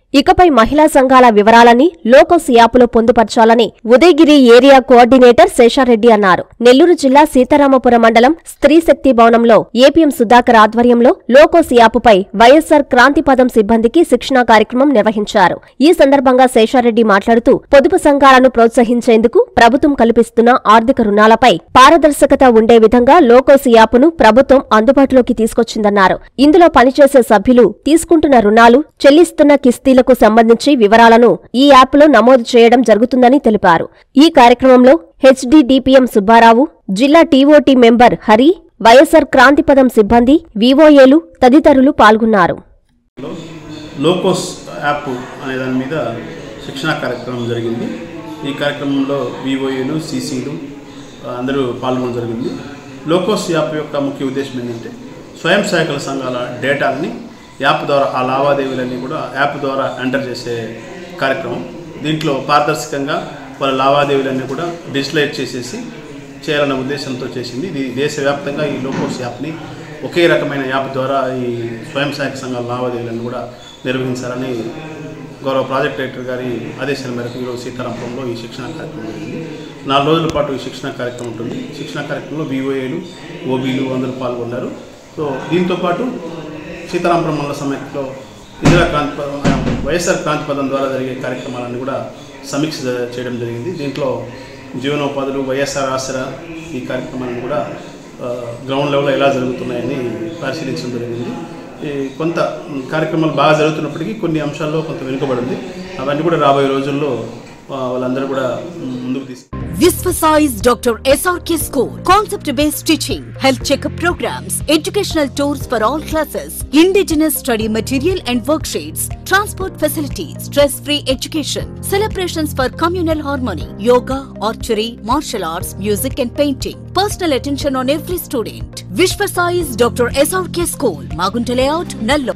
ఇకపై మహిళా సంఘాల వివరాలని లోకోస్ యాప్లో పొందుపర్చాలని ఉదయగిరి ఏరియా కోఆర్డినేటర్ శేషారెడ్డి అన్నారు నెల్లూరు జిల్లా సీతారామపురం మండలం స్త్రీ శక్తి భవనంలో ఏపీఎం సుధాకర్ ఆధ్వర్యంలో లోకోస్ యాప్పై వైఎస్సార్ క్రాంతి పదం సిబ్బందికి శిక్షణా కార్యక్రమం నిర్వహించారు ఈ సందర్భంగా శేషారెడ్డి మాట్లాడుతూ పొదుపు సంఘాలను ప్రోత్సహించేందుకు ప్రభుత్వం కల్పిస్తున్న ఆర్థిక రుణాలపై పారదర్శకత ఉండే విధంగా లోకోస్ యాప్ను ప్రభుత్వం అందుబాటులోకి తీసుకొచ్చిందన్నారు ఇందులో పనిచేసే సభ్యులు తీసుకుంటున్న రుణాలు చెల్లిస్తున్న కిస్తీలకు సంబంధించి వివరాలను ఈ యాప్లో నమోదు చేయడం జరుగుతుందని తెలిపారు ఈ కార్యక్రమంలో హెచ్డిడిపిఎం సుబ్బారావు జిల్లా TOT member Hari YSR Kranthipadham సిబ్బంది వివోఏలు తదితరులు పాల్గొన్నారు లో లోకోస్ యాప్ అనే దాని మీద శిక్షణా కార్యక్రమం జరిగింది ఈ కార్యక్రమంలో వివోఏలు సీసీలు అందరూ పాల్గొనడం జరిగింది లోకోస్ యాప్ యొక్క ముఖ్య ఉద్దేశం ఏంటంటే స్వయం సహాయకుల సంఘాల డేటాని యాప్ ద్వారా ఆ లావాదేవీలన్నీ కూడా యాప్ ద్వారా ఎంటర్ చేసే కార్యక్రమం దీంట్లో పారదర్శకంగా వాళ్ళ లావాదేవీలన్నీ కూడా డిజిటలైజ్ చేసేసి చేయాలన్న ఉద్దేశంతో చేసింది ఇది దేశవ్యాప్తంగా ఈ లోకోస్ యాప్ని ఒకే రకమైన యాప్ ద్వారా ఈ స్వయం సహాయక సంఘాల లావాదేవీలను కూడా నిర్వహించాలని గౌరవ ప్రాజెక్ట్ డైరెక్టర్ గారి ఆదేశాల మేరకు ఈరోజు సీతారాంపురంలో ఈ శిక్షణ కార్యక్రమం జరిగింది నాలుగు రోజుల పాటు ఈ శిక్షణ కార్యక్రమం ఉంటుంది శిక్షణ కార్యక్రమంలో బీఓఏలు ఓబీలు అందరూ పాల్గొన్నారు సో దీంతో పాటు సీతారాంపురం మండల సమైక్యలో ఇందిరా క్రాంతి పదం వైఎస్ఆర్ క్రాంతి పదం ద్వారా జరిగే కార్యక్రమాలన్నీ కూడా సమీక్ష చేయడం జరిగింది దీంట్లో జీవనోపాధులు వైఎస్ఆర్ ఆసరా ఈ కార్యక్రమాలను కూడా ఆ, గ్రౌండ్ లెవెల్లో ఎలా జరుగుతున్నాయని పరిశీలించడం జరిగింది ఈ కొంత మ్, కార్యక్రమాలు బాగా జరుగుతున్నప్పటికీ కొన్ని అంశాల్లో కొంత వెనుకబడింది అవన్నీ కూడా రాబోయే రోజుల్లో ఆ, వాళ్ళందరూ కూడా మ్, ముందుకు తీసుకు Visvasize Dr. SRK School. Concept based teaching, health checkup programs, educational tours for all classes, indigenous study material and worksheets, transport facilities, stress free education, celebrations for communal harmony, yoga, archery, martial arts, music and painting. Personal attention on every student. Visvasize Dr. SRK School, Magunta Layout, Nallo.